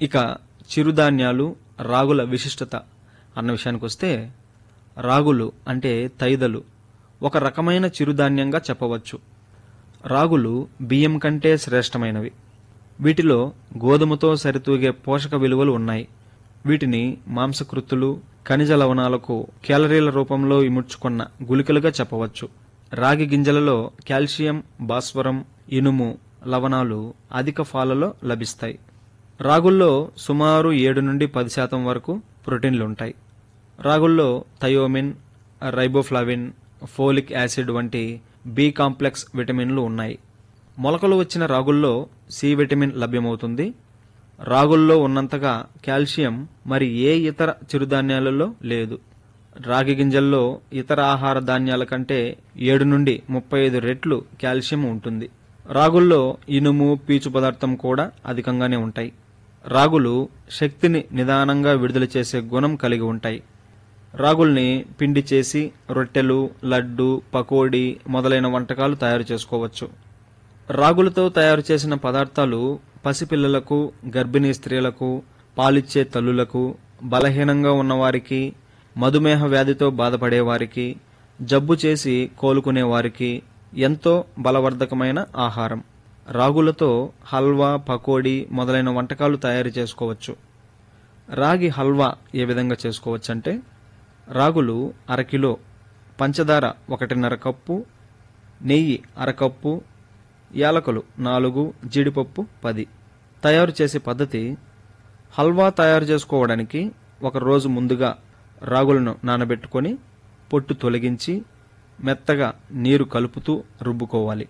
ఇక చిరుధాన్యాలు రాగుల విశిష్టత అన్న విషయానికి వస్తే రాగులు అంటే తైదలు ఒక రకమైన చిరుధాన్యంగా చెప్పవచ్చు రాగులు బియ్యం కంటే శ్రేష్టమైనవి వీటిలో గోధుమతో సరితూగే పోషక విలువలు ఉన్నాయి వీటిని మాంసకృత్తులు ఖనిజ లవణాలకు క్యాలరీల రూపంలో ఇముడ్చుకున్న గుళికలుగా చెప్పవచ్చు రాగి గింజలలో కాల్షియం భాస్వరం ఇనుము లవణాలు అధిక ఫాలలో లభిస్తాయి రాగుల్లో సుమారు ఏడు నుండి పది శాతం వరకు ప్రోటీన్లు ఉంటాయి రాగుల్లో థయోమిన్ రైబోఫ్లావిన్ ఫోలిక్ యాసిడ్ వంటి బి కాంప్లెక్స్ విటమిన్లు ఉన్నాయి మొలకలు వచ్చిన రాగుల్లో సి విటమిన్ లభ్యమవుతుంది రాగుల్లో ఉన్నంతగా కాల్షియం మరి ఏ ఇతర చిరుధాన్యాలలో లేదు రాగి గింజల్లో ఇతర ఆహార ధాన్యాల కంటే ఏడు నుండి ముప్పై ఐదు రెట్లు కాల్షియం ఉంటుంది రాగుల్లో ఇనుము పీచు పదార్థం కూడా అధికంగానే ఉంటాయి రాగులు శక్తిని నిదానంగా విడుదల చేసే గుణం కలిగి ఉంటాయి రాగుల్ని పిండి చేసి రొట్టెలు లడ్డు పకోడీ మొదలైన వంటకాలు తయారు చేసుకోవచ్చు రాగులతో తయారు చేసిన పదార్థాలు పసిపిల్లలకు గర్భిణీ స్త్రీలకు పాలిచ్చే తల్లులకు బలహీనంగా ఉన్నవారికి మధుమేహ వ్యాధితో బాధపడేవారికి జబ్బు చేసి కోలుకునే వారికి ఎంతో బలవర్ధకమైన ఆహారం రాగులతో హల్వా పకోడీ మొదలైన వంటకాలు తయారు చేసుకోవచ్చు రాగి హల్వా ఏ విధంగా చేసుకోవచ్చంటే రాగులు అరకిలో పంచదార ఒకటిన్నర కప్పు నెయ్యి అరకప్పు యాలకులు నాలుగు జీడిపప్పు పది తయారు చేసే పద్ధతి హల్వా తయారు చేసుకోవడానికి ఒక రోజు ముందుగా రాగులను నానబెట్టుకొని పొట్టు తొలగించి మెత్తగా నీరు కలుపుతూ రుబ్బుకోవాలి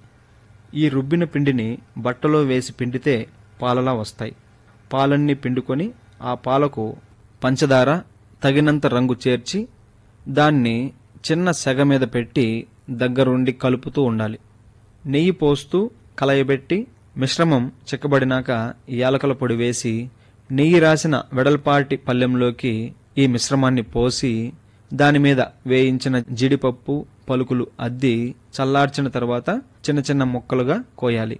ఈ రుబ్బిన పిండిని బట్టలో వేసి పిండితే పాలలా వస్తాయి పాలన్నీ పిండుకొని ఆ పాలకు పంచదార తగినంత రంగు చేర్చి దాన్ని చిన్న సెగ మీద పెట్టి దగ్గరుండి కలుపుతూ ఉండాలి నెయ్యి పోస్తూ కలయబెట్టి మిశ్రమం చిక్కబడినాక యాలకుల పొడి వేసి నెయ్యి రాసిన వెడల్పాటి పళ్ళెంలోకి ఈ మిశ్రమాన్ని పోసి దాని మీద వేయించిన జీడిపప్పు పలుకులు అద్ది చల్లార్చిన తర్వాత చిన్న చిన్న ముక్కలుగా కోయాలి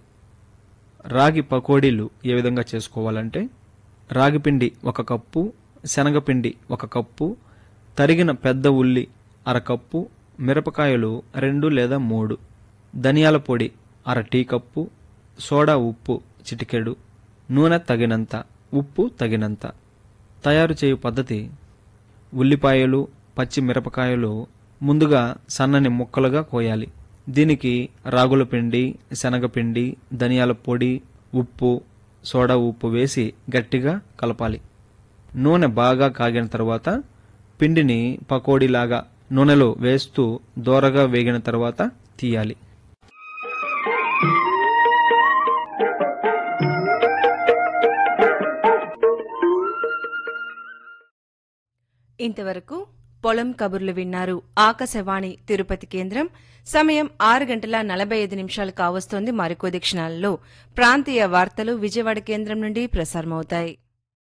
రాగి పకోడీలు ఏ విధంగా చేసుకోవాలంటే రాగిపిండి ఒక కప్పు శనగపిండి ఒక కప్పు తరిగిన పెద్ద ఉల్లి అరకప్పు మిరపకాయలు రెండు లేదా మూడు ధనియాల పొడి అర టీ కప్పు సోడా ఉప్పు చిటికెడు నూనె తగినంత ఉప్పు తగినంత తయారు చేయు పద్ధతి ఉల్లిపాయలు పచ్చి మిరపకాయలు ముందుగా సన్నని ముక్కలుగా కోయాలి దీనికి రాగుల పిండి శనగపిండి ధనియాల పొడి ఉప్పు సోడా ఉప్పు వేసి గట్టిగా కలపాలి నూనె బాగా కాగిన తర్వాత పిండిని పకోడీలాగా నూనెలో వేస్తూ దోరగా వేగిన తర్వాత తీయాలి ఇంతవరకు పొలం కబుర్లు విన్నారు ఆకాశవాణి తిరుపతి కేంద్రం సమయం ఆరు గంటల నలభై ఐదు నిమిషాలు కావస్తోంది మరికొద్ది క్షణాలలో ప్రాంతీయ వార్తలు విజయవాడ కేంద్రం నుండి ప్రసారమవుతాయి